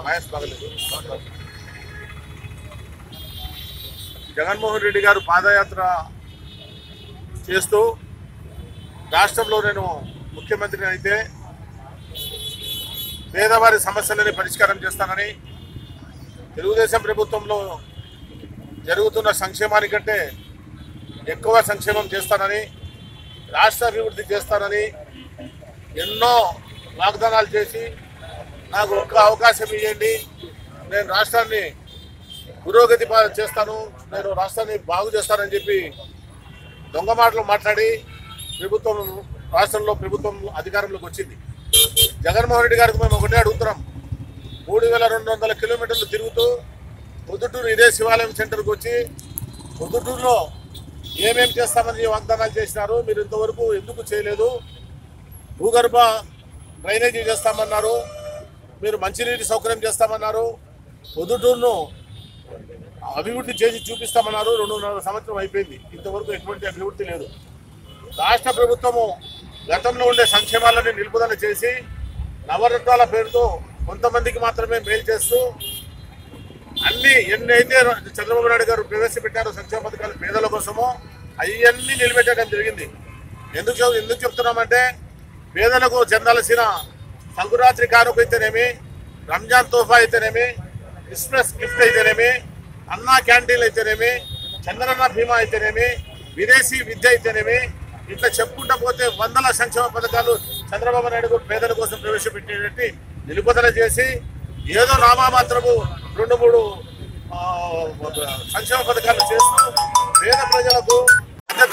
మహేష్ బాగలేదు జగన్మోహన్ రెడ్డి గారు పాదయాత్ర చేస్తూ రాష్ట్రంలో నేను ముఖ్యమంత్రిని అయితే పేదవారి సమస్యలని పరిష్కారం చేస్తానని తెలుగుదేశం ప్రభుత్వంలో జరుగుతున్న సంక్షేమానికంటే ఎక్కువ సంక్షేమం చేస్తానని రాష్ట్ర అభివృద్ధి చేస్తానని ఎన్నో వాగ్దానాలు చేసి నాకు ఒక్క అవకాశం ఇవ్వండి నేను రాష్ట్రాన్ని పురోగతి పా- చేస్తాను నేను రాష్ట్రాన్ని బాగు చేస్తానని చెప్పి దొంగ మాటలు మాట్లాడి ప్రభుత్వం రాష్ట్రంలో ప్రభుత్వం అధికారంలోకి వచ్చింది జగన్మోహన్ రెడ్డి గారికి మేము ఒకటే అడుగుతున్నాం మూడు వేల రెండు వందల కిలోమీటర్లు తిరుగుతూ పొద్దుటూరు ఇదే శివాలయం సెంటర్కి వచ్చి పొద్దుటూరులో ఏమేం చేస్తామని వాగ్దానాలు చేసినారు మీరు ఇంతవరకు ఎందుకు చేయలేదు భూగర్భ డ్రైనేజీ చేస్తామన్నారు మీరు మంచినీటి సౌకర్యం చేస్తామన్నారు పొద్దుటూరును అభివృద్ధి చేసి చూపిస్తామన్నారు రెండున్నర సంవత్సరం అయిపోయింది ఇంతవరకు ఎటువంటి అభివృద్ధి లేదు రాష్ట్ర ప్రభుత్వము గతంలో ఉండే సంక్షేమాలని నిలుపుదల చేసి నవరత్నాల పేరుతో కొంతమందికి మాత్రమే మేలు చేస్తూ అన్ని ఎన్నైతే చంద్రబాబు నాయుడు గారు ప్రవేశపెట్టారో సంక్షేమ పథకాలు పేదల కోసమో అవన్నీ నిలబెట్టడం జరిగింది ఎందుకు చెప్- ఎందుకు చెప్తున్నామంటే పేదలకు చెందాల్సిన సంకురాత్రి కానుక అయితేనేమి రంజాన్ తోఫా అయితేనేమి క్రిస్మస్ గిఫ్ట్ అయితేనేమి అన్నా క్యాంటీన్లు అయితేనేమి చంద్రన్న బీమా అయితేనేమి విదేశీ విద్య అయితేనేమి ఇట్లా చెప్పుకుంటా పోతే వందల సంక్షేమ పథకాలు చంద్రబాబు నాయుడు గారు పేదల కోసం ప్రవేశపెట్టేటట్టు నిలుపుదల చేసి ఏదో నామామాత్రము రెండు మూడు ఆ, సంక్షేమ పథకాలు చేస్తూ పేద ప్రజలకు